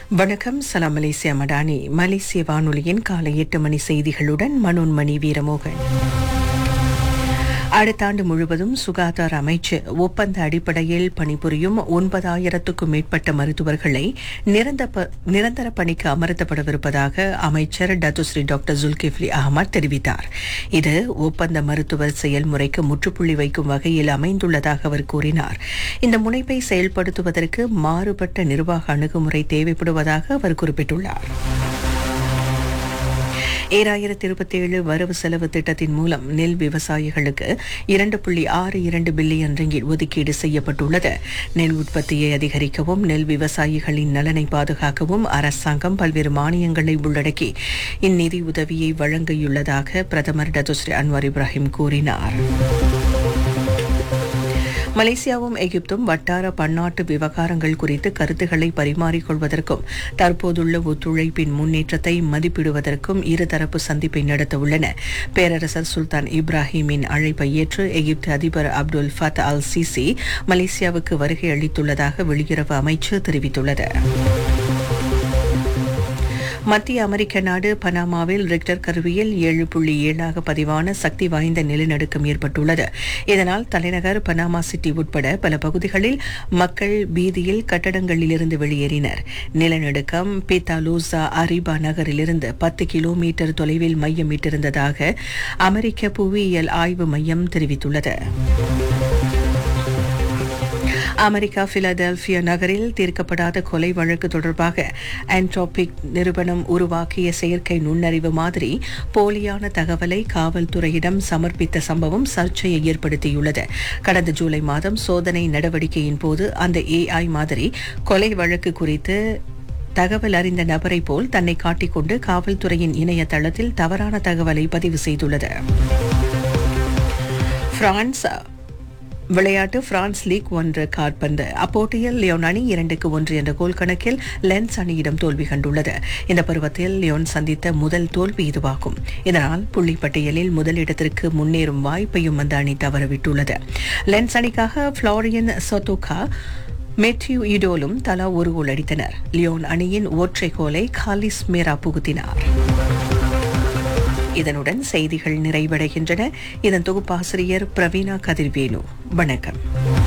வணக்கம் சலாம் மலேசியா மடானி மலேசிய வானொலியின் காலை எட்டு மணி செய்திகளுடன் மனோன்மணி வீரமோகன் அடுத்த ஆண்டு முழுவதும் சுகாதார அமைச்சு ஒப்பந்த அடிப்படையில் பணிபுரியும் ஒன்பதாயிரத்துக்கும் மேற்பட்ட மருத்துவர்களை நிரந்த ப- நிரந்தர பணிக்கு அமர்த்தப்படவிருப்பதாக அமைச்சர் டத்துஸ்ரீ டாக்டர் ஜுல்கிஃப்லி அகமது தெரிவித்தார் இது ஒப்பந்த மருத்துவர் செயல்முறைக்கு முற்றுப்புள்ளி வைக்கும் வகையில் அமைந்துள்ளதாக அவர் கூறினார் இந்த முனைப்பை செயல்படுத்துவதற்கு மாறுபட்ட நிர்வாக அணுகுமுறை தேவைப்படுவதாக அவர் குறிப்பிட்டுள்ளார் ஏழாயிரத்தி இருபத்தி ஏழு வரவு செலவு திட்டத்தின் மூலம் நெல் விவசாயிகளுக்கு இரண்டு புள்ளி ஆறு இரண்டு பில்லியன் ரிங்கிட் ஒதுக்கீடு செய்யப்பட்டுள்ளது நெல் உற்பத்தியை அதிகரிக்கவும் நெல் விவசாயிகளின் நலனை பாதுகாக்கவும் அரசாங்கம் பல்வேறு மானியங்களை உள்ளடக்கி இந்நிதி உதவியை வழங்கியுள்ளதாக பிரதமர் டத்துஸ்ரீ அன்வார் இப்ராஹிம் கூறினார் மலேசியாவும் எகிப்தும் வட்டார பன்னாட்டு விவகாரங்கள் குறித்து கருத்துக்களை பரிமாறிக்கொள்வதற்கும் தற்போதுள்ள ஒத்துழைப்பின் முன்னேற்றத்தை மதிப்பிடுவதற்கும் இருதரப்பு சந்திப்பை நடத்த உள்ளன பேரரசர் சுல்தான் இப்ராஹிமின் அழைப்பை ஏற்று எகிப்து அதிபர் அப்துல் ஃபத் அல் சிசி மலேசியாவுக்கு வருகை அளித்துள்ளதாக வெளியுறவு அமைச்சு தெரிவித்துள்ளது மத்திய அமெரிக்க நாடு பனாமாவில் ரிக்டர் கருவியில் ஏழு புள்ளி ஏழாக பதிவான சக்தி வாய்ந்த நிலநடுக்கம் ஏற்பட்டுள்ளது இதனால் தலைநகர் பனாமா சிட்டி உட்பட பல பகுதிகளில் மக்கள் பீதியில் கட்டடங்களிலிருந்து வெளியேறினர் நிலநடுக்கம் பித்தாலூசா அரிபா நகரிலிருந்து பத்து கிலோமீட்டர் தொலைவில் மையமிட்டிருந்ததாக அமெரிக்க புவியியல் ஆய்வு மையம் தெரிவித்துள்ளது அமெரிக்கா பிலடெல்பியா நகரில் தீர்க்கப்படாத கொலை வழக்கு தொடர்பாக ஆன்ட்ரோபிக் நிறுவனம் உருவாக்கிய செயற்கை நுண்ணறிவு மாதிரி போலியான தகவலை காவல்துறையிடம் சமர்ப்பித்த சம்பவம் சர்ச்சையை ஏற்படுத்தியுள்ளது கடந்த ஜூலை மாதம் சோதனை நடவடிக்கையின் போது அந்த ஏஐ மாதிரி கொலை வழக்கு குறித்து தகவல் அறிந்த நபரை போல் தன்னை காட்டிக்கொண்டு காவல்துறையின் இணையதளத்தில் தவறான தகவலை பதிவு செய்துள்ளது பிரான்ஸ் விளையாட்டு பிரான்ஸ் லீக் ஒன்று கால்பந்து அப்போட்டியில் லியோன் அணி இரண்டுக்கு ஒன்று என்ற கோல் கணக்கில் லென்ஸ் அணியிடம் தோல்வி கண்டுள்ளது இந்த பருவத்தில் லியோன் சந்தித்த முதல் தோல்வி இதுவாகும் இதனால் புள்ளி பட்டியலில் முதலிடத்திற்கு முன்னேறும் வாய்ப்பையும் அந்த அணி தவறவிட்டுள்ளது லென்ஸ் அணிக்காக ஃப்ளோரியன் சொத்தோகா மெத்யூ இடோலும் தலா ஒரு கோல் அடித்தனர் லியோன் அணியின் ஒற்றை கோலை காலிஸ் மேரா புகுத்தினார் இதனுடன் செய்திகள் நிறைவடைகின்றன இதன் தொகுப்பாசிரியர் பிரவீணா கதிர்வேணு வணக்கம்